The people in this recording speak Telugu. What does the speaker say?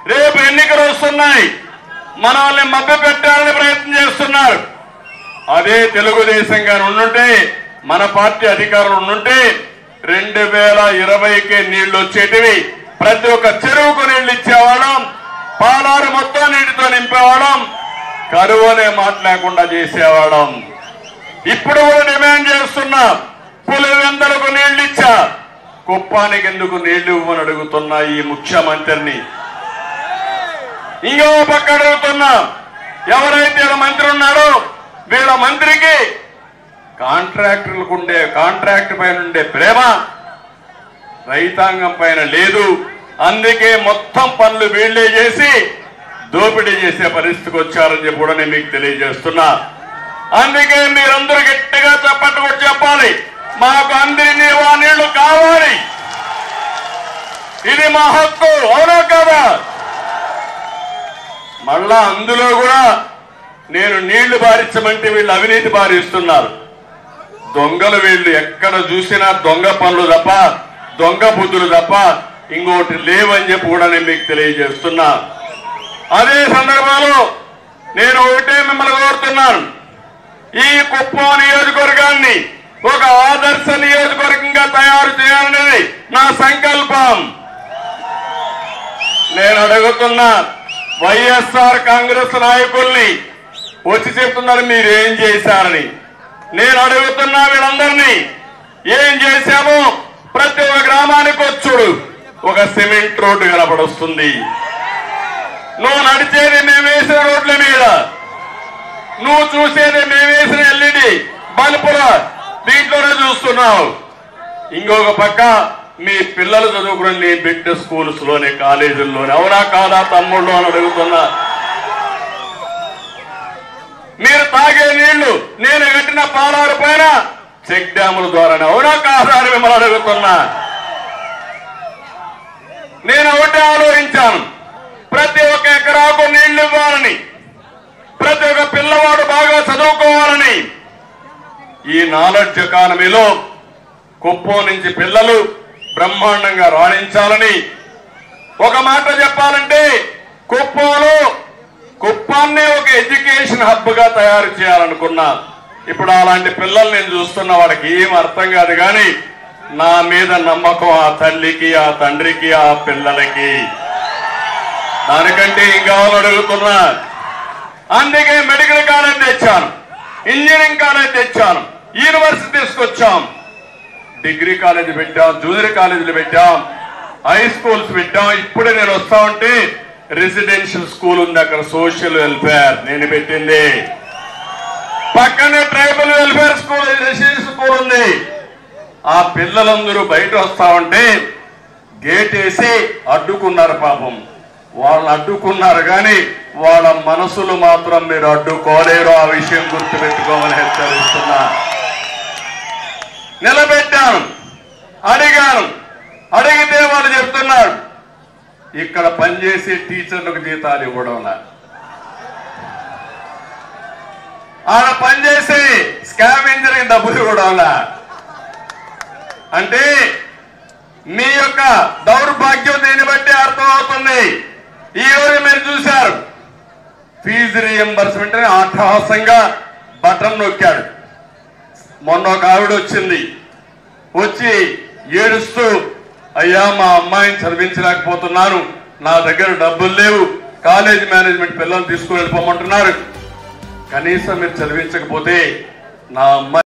రేపు ఎన్నికలు వస్తున్నాయి మనల్ని మభ్య పెట్టాలని ప్రయత్నం చేస్తున్నారు అదే తెలుగుదేశం గారు ఉండుంటే మన పార్టీ అధికారులు ఉండుంటే రెండు వేల ఇరవైకే నీళ్లు వచ్చేటివి ప్రతి ఒక్క చెరువుకు నీళ్లు ఇచ్చేవాళ్ళం పాలారు మొత్తం నీటితో నింపేవాళ్ళం కరువు అనే మాట లేకుండా చేసేవాళ్ళం ఇప్పుడు కూడా డిమాండ్ చేస్తున్నా పులివెందలకు నీళ్లు ఇచ్చా కుప్పానికి ఎందుకు నీళ్లు ఇవ్వమని అడుగుతున్నా ఈ ముఖ్యమంత్రిని ఇంకో పక్క అడుగుతున్నా ఎవరైతే వీళ్ళ మంత్రి ఉన్నారో వీళ్ళ మంత్రికి కాంట్రాక్టర్లకు ఉండే కాంట్రాక్ట్ పైన ఉండే ప్రేమ రైతాంగం పైన లేదు అందుకే మొత్తం పనులు వీళ్లే చేసి దోపిడీ చేసే పరిస్థితికి వచ్చారని చెప్పి కూడా నేను మీకు తెలియజేస్తున్నా అందుకే మీరందరూ గట్టిగా చప్పట్లు కూడా చెప్పాలి మాకు అందరినీ ఆ నీళ్లు కావాలి ఇది మా హక్కు అవునా కదా మళ్ళా అందులో కూడా నేను నీళ్లు బారించమంటే వీళ్ళు అవినీతి బారిస్తున్నారు దొంగలు వీళ్ళు ఎక్కడ చూసినా దొంగ పనులు తప్ప దొంగ బుద్ధులు తప్ప ఇంకోటి లేవని చెప్పి కూడా నేను మీకు తెలియజేస్తున్నా అదే సందర్భంలో నేను ఒకటే మిమ్మల్ని కోరుతున్నాను ఈ కుప్పం నియోజకవర్గాన్ని ఒక ఆదర్శ నియోజకవర్గంగా తయారు చేయాలనేది నా సంకల్పం నేను అడుగుతున్నా వైఎస్ఆర్ కాంగ్రెస్ నాయకుల్ని వచ్చి చెప్తున్నారు మీరు ఏం చేశారని నేను అడుగుతున్నా వీళ్ళందరినీ ఏం చేశామో ప్రతి ఒక్క గ్రామానికి వచ్చుడు ఒక సిమెంట్ రోడ్డు కనపడొస్తుంది నువ్వు నడిచేది మేము వేసిన రోడ్ల మీద నువ్వు చూసేది మేము వేసిన ఎల్ఈడి బల్బుల దీంట్లోనే చూస్తున్నావు ఇంకొక పక్క మీ పిల్లలు చదువుకుని నేను పెట్టిన స్కూల్స్ లోనే కాలేజీల్లోనే అవునా కాదా తమ్ముళ్ళు అని అడుగుతున్నా మీరు తాగే నీళ్లు నేను కట్టిన పాలారు పైన చెక్ డ్యాముల ద్వారానే అవునా కాదా అని మిమ్మల్ని అడుగుతున్నా నేను ఒకటే ఆలోచించాను ప్రతి ఒక్క ఎకరాకు నీళ్లు ఇవ్వాలని ప్రతి ఒక్క పిల్లవాడు బాగా చదువుకోవాలని ఈ నాలెడ్జ్ ఎకానమీలో కుప్పం నుంచి పిల్లలు బ్రహ్మాండంగా రాణించాలని ఒక మాట చెప్పాలంటే కుప్పంలో కుప్పాన్నే ఒక ఎడ్యుకేషన్ హబ్ గా తయారు చేయాలనుకున్నా ఇప్పుడు అలాంటి పిల్లల్ని నేను చూస్తున్న వాడికి ఏం అర్థం కాదు కానీ నా మీద నమ్మకం ఆ తల్లికి ఆ తండ్రికి ఆ పిల్లలకి దానికంటే ఏం కావాలో అడుగుతున్నా అందుకే మెడికల్ కాలేజ్ తెచ్చాను ఇంజనీరింగ్ కాలేజ్ తెచ్చాను యూనివర్సిటీ తీసుకొచ్చాం డిగ్రీ కాలేజ్ పెట్టాం జూనియర్ కాలేజీలు పెట్టాం హై స్కూల్స్ పెట్టాం ఇప్పుడే నేను వస్తా ఉంటే రెసిడెన్షియల్ స్కూల్ ఉంది అక్కడ సోషల్ వెల్ఫేర్ నేను పెట్టింది పక్కనే tribal welfare school residential school ఉంది ఆ పిల్లలందరూ బయట వస్తా ఉంటే గేట్ వేసి అడ్డుకున్నారు పాపం వాళ్ళని అడ్డుకున్నారు కానీ వాళ్ళ మనసులు మాత్రం మీరు అడ్డుకోలేరు ఆ విషయం గుర్తుపెట్టుకోమని హెచ్చరిస్తున్నా నిలబెట్టాను అడిగాను అడిగితే వాళ్ళు చెప్తున్నారు ఇక్కడ పనిచేసే టీచర్లకు జీతాలు ఇవ్వడం లా. ఆడ పనిచేసే స్కావెంజర్కి డబ్బులు ఇవ్వడం లా. అంటే మీ యొక్క దౌర్భాగ్యం దీన్ని బట్టి అర్థమవుతుంది ఈ రోజు మీరు చూశారు ఫీజు రియంబర్స్మెంట్ అని అట్టహాసంగా బటన్ నొక్కాడు మొన్న ఒక ఆవిడ వచ్చింది వచ్చి ఏడుస్తూ అయ్యా మా అమ్మాయిని చదివించలేకపోతున్నాను నా దగ్గర డబ్బులు లేవు కాలేజ్ మేనేజ్మెంట్ పిల్లలు తీసుకుని వెళ్ళిపోమంటున్నారు కనీసం మీరు చదివించకపోతే నా అమ్మాయి